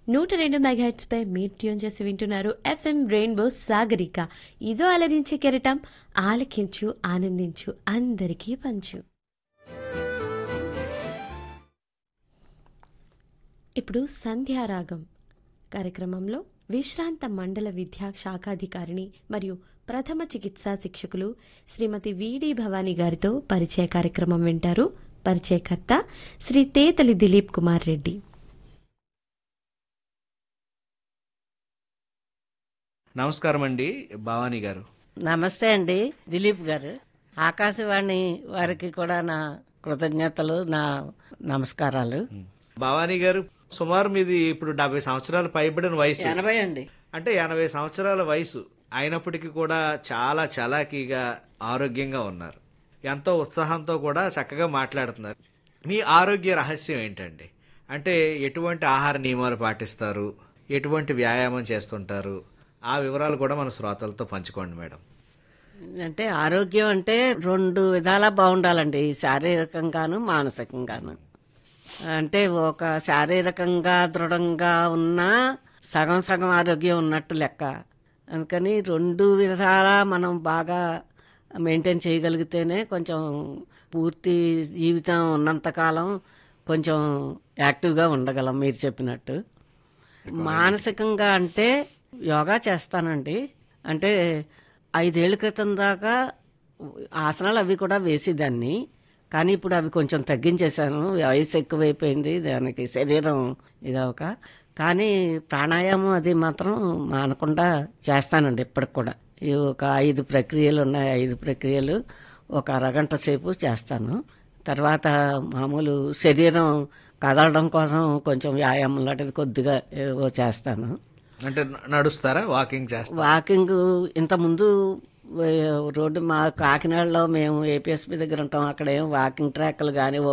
నూట రెండు మెగాహెట్స్ పై మీరు ట్యూన్ చేసి వింటున్నారు ఎఫ్ఎం రెయిన్బో సాగరిక ఇదో అలరించే కెరటం ఆలకించు ఆనందించు అందరికీ పంచు ఇప్పుడు సంధ్యారాగం కార్యక్రమంలో విశ్రాంత మండల విద్యా శాఖాధికారిణి మరియు ప్రథమ చికిత్సా శిక్షకులు శ్రీమతి విడి భవానీ గారితో పరిచయ కార్యక్రమం వింటారు పరిచయకర్త శ్రీ తేతలి దిలీప్ కుమార్ రెడ్డి నమస్కారం అండి భవానీ గారు నమస్తే అండి దిలీప్ గారు ఆకాశవాణి వారికి కూడా నా కృతజ్ఞతలు నా నమస్కారాలు భవానీ గారు సుమారు మీది ఇప్పుడు డెబ్బై సంవత్సరాలు పైబడిన వయసు ఎనభై అండి అంటే ఎనభై సంవత్సరాల వయసు అయినప్పటికీ కూడా చాలా చలాకీగా ఆరోగ్యంగా ఉన్నారు ఎంతో ఉత్సాహంతో కూడా చక్కగా మాట్లాడుతున్నారు మీ ఆరోగ్య రహస్యం ఏంటండి అంటే ఎటువంటి ఆహార నియమాలు పాటిస్తారు ఎటువంటి వ్యాయామం చేస్తుంటారు ఆ వివరాలు కూడా మన శ్రోతలతో పంచుకోండి మేడం అంటే ఆరోగ్యం అంటే రెండు విధాలా బాగుండాలండి శారీరకంగాను మానసికంగాను అంటే ఒక శారీరకంగా దృఢంగా ఉన్నా సగం సగం ఆరోగ్యం ఉన్నట్టు లెక్క అందుకని రెండు విధాలా మనం బాగా మెయింటైన్ చేయగలిగితేనే కొంచెం పూర్తి జీవితం ఉన్నంతకాలం కొంచెం యాక్టివ్గా ఉండగలం మీరు చెప్పినట్టు మానసికంగా అంటే యోగా చేస్తానండి అంటే ఐదేళ్ల క్రితం దాకా ఆసనాలు అవి కూడా వేసేదాన్ని కానీ ఇప్పుడు అవి కొంచెం తగ్గించేశాను వయసు ఎక్కువైపోయింది దానికి శరీరం ఇదవక కానీ ప్రాణాయామం అది మాత్రం మానకుండా చేస్తానండి ఇప్పటికి కూడా ఈ ఒక ఐదు ప్రక్రియలు ఉన్నాయి ఐదు ప్రక్రియలు ఒక అరగంట సేపు చేస్తాను తర్వాత మామూలు శరీరం కదలడం కోసం కొంచెం వ్యాయామం లాంటిది కొద్దిగా ఏవో చేస్తాను అంటే నడుస్తారా వాకింగ్ చేస్తారా వాకింగ్ ఇంతకుముందు ఏ, రోడ్డు మా కాకినాడలో మేము ఏపీఎస్పీ దగ్గర ఉంటాం అక్కడ ఏం వాకింగ్ ట్రాక్లు కానీ